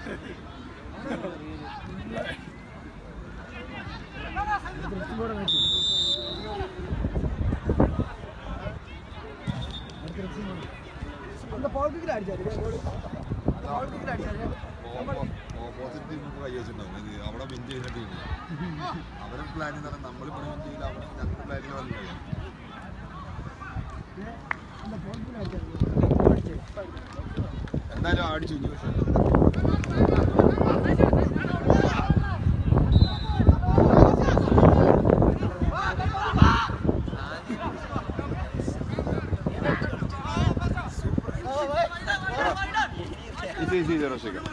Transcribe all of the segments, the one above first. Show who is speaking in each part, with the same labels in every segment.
Speaker 1: Opposite team കൈ വെച്ചിട്ടുണ്ടാവും ഇത് അവിടെ വിൻ ചെയ്യുന്ന ടീം അവരുടെ പ്ലാനിങ് എന്ന് പറഞ്ഞാൽ നമ്മളിവിടെ വിൻ ചെയ്യില്ല അവിടെ ഞങ്ങളുടെ പ്ലാനിങ് വന്നില്ല എന്തായാലും അടിച്ചു ഇനി പക്ഷേ Easy, easy, zero second.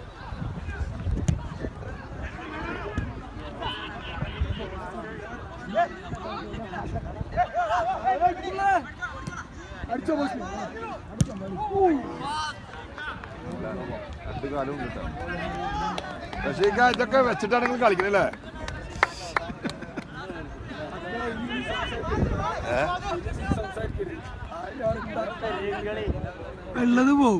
Speaker 1: രണ്ട് കാലവും കിട്ടാം റഷീക്ക ഇതൊക്കെ വെച്ചിട്ടാണെങ്കിൽ കളിക്കണല്ലേ ഏ
Speaker 2: ഉള്ളത് പോവും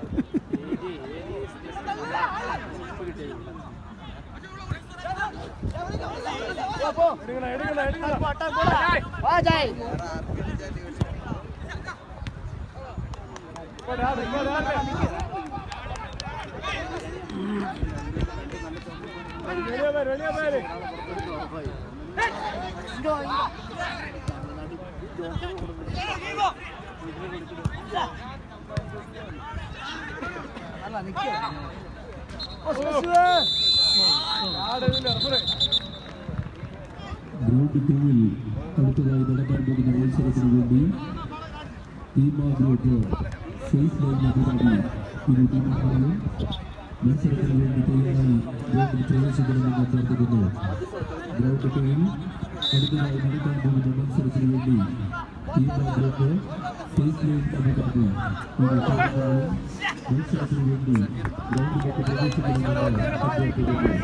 Speaker 3: ഗ്രൗണ്ട് ടൂവിൽ അടുത്തതായി നടക്കാൻ പോകുന്ന മത്സരത്തിന് വേണ്ടി ടീം ആ ഗ്രൂപ്പ് സേഫ് ലൈൻ അഭിമാനി ഇരു ടീമുകളും മത്സരത്തിന് വേണ്ടി തയ്യാറായി ഗ്രൗണ്ടിൽ പ്രവേശിക്കണമെന്ന് അഭ്യർത്ഥിക്കുന്നു ഗ്രൗണ്ട് ടൂവിൽ അടുത്തതായി നടക്കാൻ പോകുന്ന മത്സരത്തിന് വേണ്ടി ടീം ആ ഗ്രൂപ്പ് സേഫ് ലൈൻ അഭിമാനി ഇരു ടീമുകളും മത്സരത്തിന് വേണ്ടി ഗ്രൗണ്ടിലേക്ക് പ്രവേശിക്കണമെന്ന് അഭ്യർത്ഥിക്കുന്നു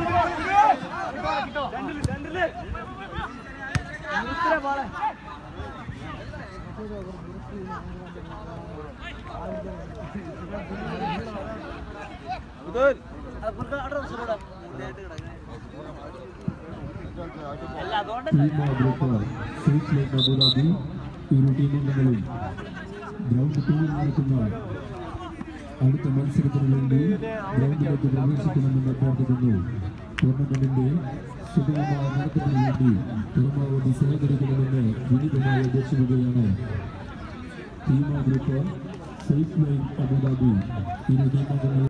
Speaker 3: team group safe line Abu Dhabi ഇരു ടീമംഗങ്ങളും ഗ്രൗണ്ട് ടൂറിൽ നടക്കുന്ന അടുത്ത മത്സരത്തിന് വേണ്ടി ഗ്രൗണ്ടിലേക്ക് പ്രവേശിക്കണമെന്ന് അഭ്യർത്ഥിക്കുന്നു ടൂർണമെന്റിന്റെ സുഗമമായ നടത്തിപ്പിന് വേണ്ടി പരമാവധി സഹകരിക്കണമെന്ന് വിനീതമായി അപേക്ഷിക്കുകയാണ് team group safe line Abu Dhabi ഇരു ടീമംഗങ്ങളും